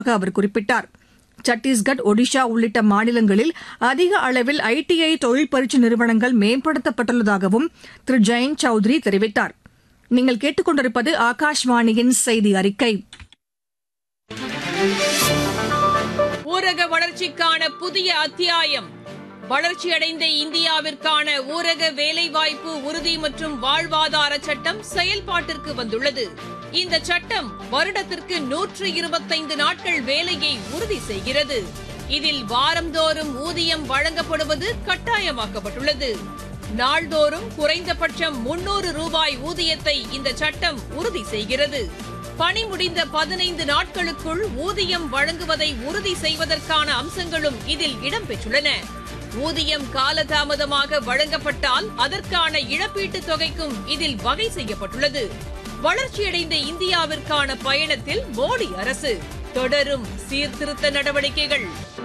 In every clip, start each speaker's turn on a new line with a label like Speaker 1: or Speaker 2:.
Speaker 1: அவர் குறிப்பிட்டார் சத்தீஸ்கர் ஒடிஷா உள்ளிட்ட மாநிலங்களில் அதிக அளவில் ஐடிஐ தொழில் பயிற்சி நிறுவனங்கள் மேம்படுத்தப்பட்டுள்ளதாகவும் திரு ஜெயந்த் சௌத்ரி தெரிவித்தார் நீங்கள் கேட்டுக்கொண்டிருப்பது ஆகாஷ்வாணியின் செய்தி அறிக்கை
Speaker 2: ஊரக வளர்ச்சிக்கான புதிய அத்தியாயம் வளர்ச்சியடைந்த இந்தியாவிற்கான ஊரக வேலைவாய்ப்பு உறுதி மற்றும் வாழ்வாதார சட்டம் செயல்பாட்டிற்கு வந்துள்ளது இந்த சட்டம் வருடத்திற்கு நூற்று இருபத்தைந்து நாட்கள் வேலையை உறுதி செய்கிறது இதில் வாரந்தோறும் ஊதியம் வழங்கப்படுவது கட்டாயமாக்கப்பட்டுள்ளது நாள்தோறும் குறைந்தபட்சம் முன்னூறு ரூபாய் ஊதியத்தை இந்த சட்டம் உறுதி செய்கிறது பணி முடிந்த பதினைந்து நாட்களுக்குள் ஊதியம் வழங்குவதை உறுதி செய்வதற்கான அம்சங்களும் இதில் இடம்பெற்றுள்ளன ஊதியம் காலதாமதமாக வழங்கப்பட்டால் அதற்கான இழப்பீட்டுத் தொகைக்கும் இதில் வகை செய்யப்பட்டுள்ளது வளர்ச்சியடைந்த இந்தியாவிற்கான பயணத்தில் மோடி அரசு தொடரும் சீர்திருத்த நடவடிக்கைகள்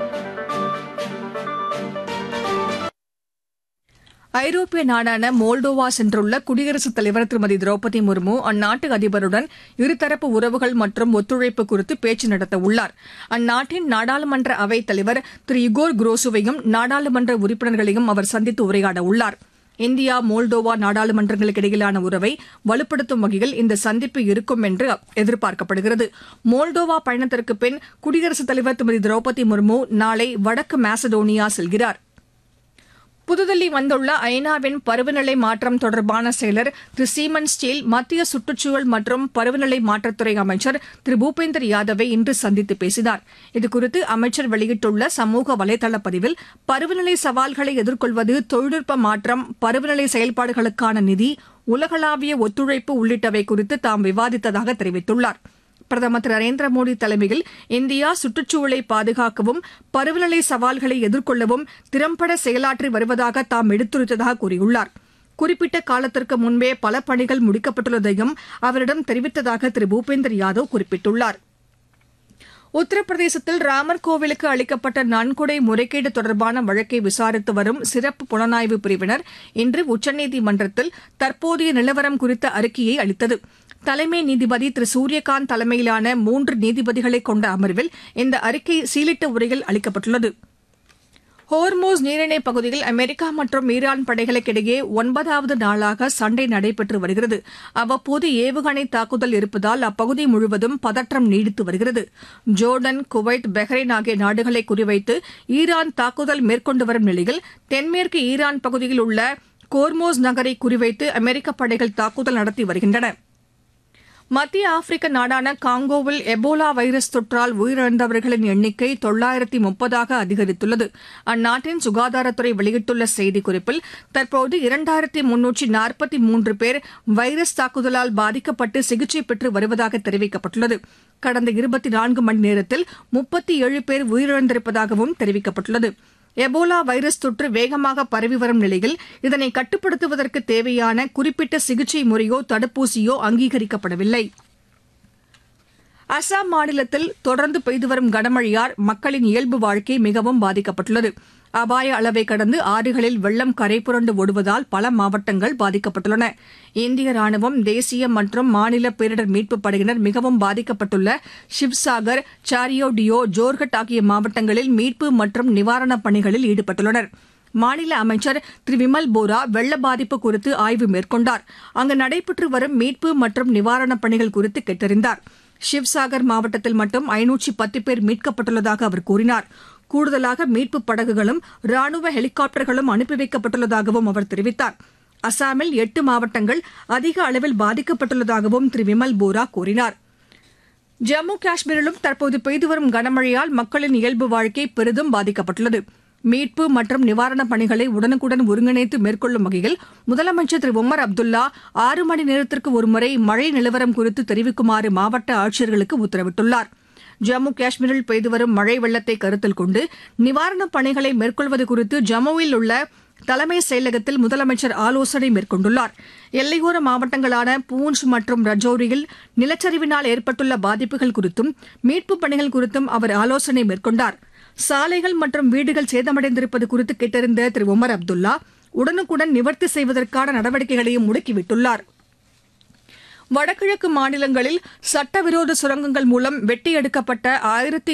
Speaker 1: ஐரோப்பிய நாடான மோல்டோவா சென்றுள்ள குடியரசுத் தலைவர் திருமதி திரௌபதி முர்மு அந்நாட்டு அதிபருடன் இருதரப்பு உறவுகள் மற்றும் ஒத்துழைப்பு குறித்து பேச்சு நடத்த உள்ளார் அந்நாட்டின் நாடாளுமன்ற அவைத் தலைவர் திரு இகோர் குரோசுவையும் நாடாளுமன்ற உறுப்பினர்களையும் அவர் சந்தித்து உரையாட உள்ளார் இந்தியா மோல்டோவா நாடாளுமன்றங்களுக்கு இடையிலான உறவை வலுப்படுத்தும் வகையில் இந்த சந்திப்பு இருக்கும் என்று எதிர்பார்க்கப்படுகிறது மோல்டோவா பயணத்திற்கு பின் குடியரசுத் தலைவர் திருமதி திரௌபதி முர்மு நாளை வடக்கு மாசடோனியா செல்கிறார் புதுதில்லி வந்துள்ள ஐநாவின் பருவநிலை மாற்றம் தொடர்பான செயலர் திரு சீமன் ஸ்டீல் மத்திய சுற்றுச்சூழல் மற்றும் பருவநிலை மாற்றத்துறை அமைச்சர் திரு பூபேந்தர் யாதவை இன்று சந்தித்து பேசினார் இதுகுறித்து அமைச்சர் வெளியிட்டுள்ள சமூக வலைதள பதிவில் பருவநிலை சவால்களை எதிர்கொள்வது தொழில்நுட்ப மாற்றம் பருவநிலை செயல்பாடுகளுக்கான நிதி உலகளாவிய ஒத்துழைப்பு உள்ளிட்டவை குறித்து தாம் விவாதித்ததாக தெரிவித்துள்ளார் பிரதமர் திரு நரேந்திர மோடி தலைமையில் இந்தியா சுற்றுச்சூழலை பாதுகாக்கவும் பருவநிலை சவால்களை எதிர்கொள்ளவும் திறம்பட செயலாற்றி வருவதாக தாம் எடுத்துரைத்ததாக கூறியுள்ளார் குறிப்பிட்ட காலத்திற்கு முன்பே பல பணிகள் முடிக்கப்பட்டுள்ளதையும் அவரிடம் தெரிவித்ததாக திரு பூபேந்தர் யாதவ் குறிப்பிட்டுள்ளார் உத்தரப்பிரதேசத்தில் ராமர் கோவிலுக்கு அளிக்கப்பட்ட நன்கொடை முறைகேடு தொடர்பான வழக்கை விசாரித்து வரும் சிறப்பு புலனாய்வு பிரிவினர் இன்று உச்சநீதிமன்றத்தில் தற்போதைய நிலவரம் குறித்த அறிக்கையை அளித்தது தலைமை நீதிபதி திரு சூரியகாந்த் தலைமையிலான மூன்று நீதிபதிகளை கொண்ட அமர்வில் இந்த அறிக்கை சீலிட்ட உரையில் அளிக்கப்பட்டுள்ளது ஹோர்மோஸ் நீரிணை பகுதியில் அமெரிக்கா மற்றும் ஈரான் படைகளுக்கிடையே ஒன்பதாவது நாளாக சண்டை நடைபெற்று வருகிறது அவ்வப்போது ஏவுகணை தாக்குதல் இருப்பதால் அப்பகுதி முழுவதும் பதற்றம் நீடித்து வருகிறது ஜோர்டன் குவைத் பஹ்ரைன் ஆகிய நாடுகளை குறிவைத்து ஈரான் தாக்குதல் மேற்கொண்டு வரும் நிலையில் தென்மேற்கு ஈரான் பகுதியில் உள்ள கோர்மோஸ் நகரை குறிவைத்து அமெரிக்க படைகள் தாக்குதல் நடத்தி வருகின்றன மத்திய ஆப்பிரிக்க நாடான காங்கோவில் எபோலா வைரஸ் தொற்றால் உயிரிழந்தவர்களின் எண்ணிக்கை தொள்ளாயிரத்தி முப்பதாக அதிகரித்துள்ளது அந்நாட்டின் சுகாதாரத்துறை வெளியிட்டுள்ள செய்திக்குறிப்பில் தற்போது இரண்டாயிரத்தி முன்னூற்றி நாற்பத்தி மூன்று பேர் வைரஸ் தாக்குதலால் பாதிக்கப்பட்டு சிகிச்சை பெற்று வருவதாக தெரிவிக்கப்பட்டுள்ளது கடந்த இருபத்தி நான்கு மணி நேரத்தில் முப்பத்தி ஏழு பேர் உயிரிழந்திருப்பதாகவும் தெரிவிக்கப்பட்டுள்ளது எபோலா வைரஸ் தொற்று வேகமாக பரவி வரும் நிலையில் இதனை கட்டுப்படுத்துவதற்கு தேவையான குறிப்பிட்ட சிகிச்சை முறையோ தடுப்பூசியோ அங்கீகரிக்கப்படவில்லை அசாம் மாநிலத்தில் தொடர்ந்து பெய்து வரும் கனமழையால் மக்களின் இயல்பு வாழ்க்கை மிகவும் பாதிக்கப்பட்டுள்ளது அபாய அளவை கடந்து ஆறுகளில் வெள்ளம் கரைபுரண்டு ஓடுவதால் பல மாவட்டங்கள் பாதிக்கப்பட்டுள்ளன இந்திய ராணுவம் தேசிய மற்றும் மாநில பேரிடர் மீட்புப் படையினர் மிகவும் பாதிக்கப்பட்டுள்ள ஷிவ்சாகர் சாரியோ டியோ ஜோர்ஹட் ஆகிய மாவட்டங்களில் மீட்பு மற்றும் நிவாரணப் பணிகளில் ஈடுபட்டுள்ளனர் மாநில அமைச்சர் திரு விமல் போரா வெள்ள பாதிப்பு குறித்து ஆய்வு மேற்கொண்டார் அங்கு நடைபெற்று வரும் மீட்பு மற்றும் நிவாரணப் பணிகள் குறித்து கேட்டறிந்தார் ஷிவ்சாகர் மாவட்டத்தில் மட்டும் ஐநூற்றி பத்து பேர் மீட்கப்பட்டுள்ளதாக அவர் கூறினார் கூடுதலாக மீட்புப் படகுகளும் ராணுவ ஹெலிகாப்டர்களும் அனுப்பி வைக்கப்பட்டுள்ளதாகவும் அவர் தெரிவித்தார் அசாமில் எட்டு மாவட்டங்கள் அதிக அளவில் பாதிக்கப்பட்டுள்ளதாகவும் திரு விமல் போரா கூறினார் ஜம்மு காஷ்மீரிலும் தற்போது பெய்து வரும் கனமழையால் மக்களின் இயல்பு வாழ்க்கை பெரிதும் பாதிக்கப்பட்டுள்ளது மீட்பு மற்றும் நிவாரணப் பணிகளை உடனுக்குடன் ஒருங்கிணைத்து மேற்கொள்ளும் வகையில் முதலமைச்சர் திரு உமர் அப்துல்லா ஆறு மணி நேரத்திற்கு ஒருமுறை மழை நிலவரம் குறித்து தெரிவிக்குமாறு மாவட்ட ஆட்சியர்களுக்கு உத்தரவிட்டுள்ளார் ஜம்மு காஷ்மீரில் பெய்து வரும் மழை வெள்ளத்தை கருத்தில் கொண்டு நிவாரணப் பணிகளை மேற்கொள்வது குறித்து ஜம்முவில் உள்ள தலைமை செயலகத்தில் முதலமைச்சர் ஆலோசனை மேற்கொண்டுள்ளார் எல்லையோர மாவட்டங்களான பூஞ்ச் மற்றும் ரஜோரியில் நிலச்சரிவினால் ஏற்பட்டுள்ள பாதிப்புகள் குறித்தும் மீட்புப் பணிகள் குறித்தும் அவர் ஆலோசனை மேற்கொண்டார் சாலைகள் மற்றும் வீடுகள் சேதமடைந்திருப்பது குறித்து கேட்டறிந்த திரு உமர் அப்துல்லா உடனுக்குடன் நிவர்த்தி செய்வதற்கான நடவடிக்கைகளையும் முடுக்கிவிட்டுள்ளார் வடகிழக்கு மாநிலங்களில் சட்டவிரோத சுரங்கங்கள் மூலம் வெட்டி எடுக்கப்பட்ட ஆயிரத்தி